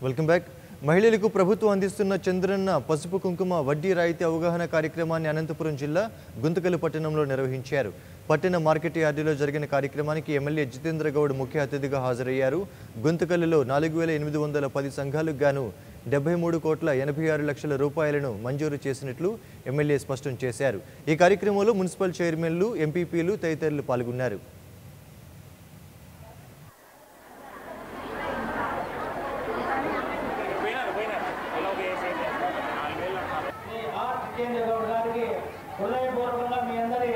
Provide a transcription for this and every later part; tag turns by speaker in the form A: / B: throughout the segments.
A: Welcome back మహిళలకు ప్రభుత్వం అందిస్తున్న చంద్రన్న పసుపు కుంకుమ వడ్డీ రాయితీ అవగాహన కార్యక్రమాన్ని అనంతపురం జిల్లా గుంతకల్ పట్టణంలో నిర్వహించారు పట్టణ మార్కెట్ యార్డులో జరిగిన కార్యక్రమానికి ఎమ్మెల్యే జితేంద్ర గౌడ్ ముఖ్య అతిథిగా హాజరయ్యారు గుంతకల్లులో నాలుగు వేల ఎనిమిది వందల పది సంఘాలకు గాను డెబ్బై మూడు కోట్ల ఎనభై ఆరు లక్షల రూపాయలను మంజూరు చేసినట్లు ఎమ్మెల్యే స్పష్టం చేశారు ఈ కార్యక్రమంలో మున్సిపల్ చైర్మన్లు ఎంపీపీలు తదితరులు పాల్గొన్నారు
B: ఆర్ జితేంద్ర గౌడ్ గారికి హృదయపూర్వకంగా మీ అందరి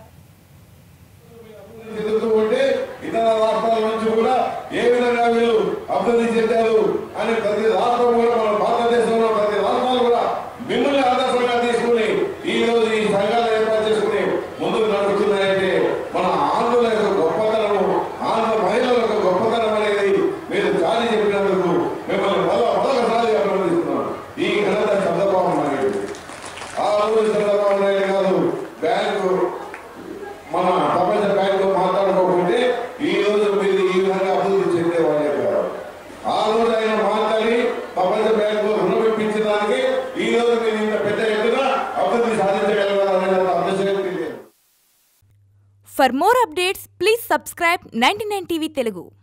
C: ఎదుగుతూ ఉంటే ఇతర రాష్ట్రాల నుంచి కూడా ఏ విధంగా వీళ్ళు అభివృద్ధి చెందారు అని ప్రతి రాష్ట్రం కూడా మన భారతదేశంలో ప్రతి రాష్ట్రాలు కూడా మిమ్మల్ని ఆదర్శంగా తీసుకుని ఈ రోజు ఈ సంఘాలు ఏర్పాటు చేసుకుని ముందుకు నడుస్తున్నాయంటే మన ఆంధ్రుల యొక్క గొప్పతనము ఆంధ్ర మహిళల యొక్క గొప్పతనం అనేది మీరు చాలి చెప్పినందుకు మిమ్మల్ని మళ్ళా మరొకసారి అభినందిస్తున్నాను ఈ ఘనత చంద్రబాబు నాయుడు ఆ రోజు చంద్రబాబు నాయుడు కాదు బ్యాంకు మన ప్రపంచ బ్యాంకు మాట్లాడుకోకుంటే ఈ రోజు మీరు ఈ విధంగా అభివృద్ధి చెందేవాళ్ళే కాదు ఆ రోజు ఆయన మాట్లాడి ప్రపంచ బ్యాంకు రుణం ఇప్పించడానికి ఈ రోజు మీరు ఇంత పెద్ద ఎత్తున అభివృద్ధి సాధించగలగాలనే అభిషేకం లేదు
D: For more updates, please subscribe 99 TV Telugu.